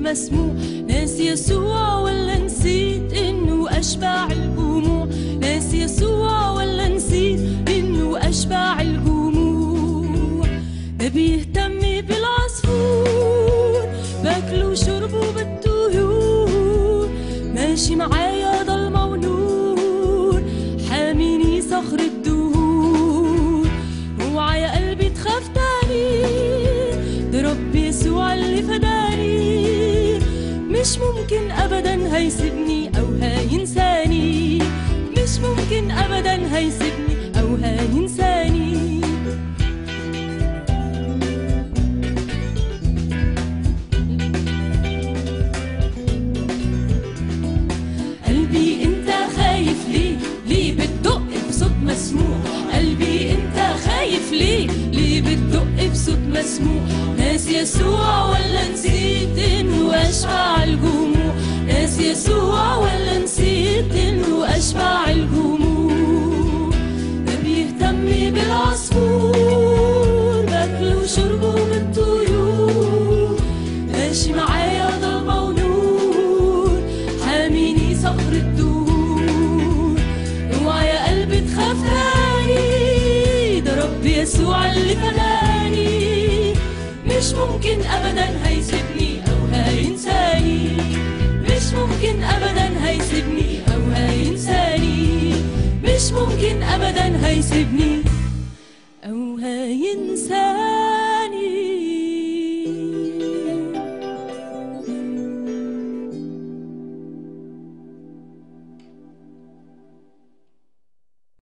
مسموع ناس يسوع ولا نسيت انه اشبع الجموع ناس يسوع ولا نسيت انه اشبع الجموع ده بيهتم بالعصفور باكله وشربه بالطيور ماشي معايا ضلمة ونور حاميني صخر الدهور اوعى يا قلبي تخاف تاني ده رب يسوع اللي فداني مش ممكن ابدا هيسيبني او هينساني مش ممكن ابدا هيسيبني او هينساني قلبي انت خايف ليه ليه بتدق بصوت مسموع قلبي انت خايف ليه ليه بتدق بصوت مسموع ناس يسوع ولا نسيت انه اشبع الجموع ناس يسوع ولا نسيت انه اشبع الجموع ده بيهتم بالعصفور باكله وشربه بالطيور ماشي معايا ضلمة ونور حاميني صخر الدور اوعى يا قلبي تخاف تاني ده رب يسوع اللي فداني مش ممكن ابدا هيسيبني او هينساني مش ممكن ابدا هيسيبني او هينساني مش ممكن ابدا هيسيبني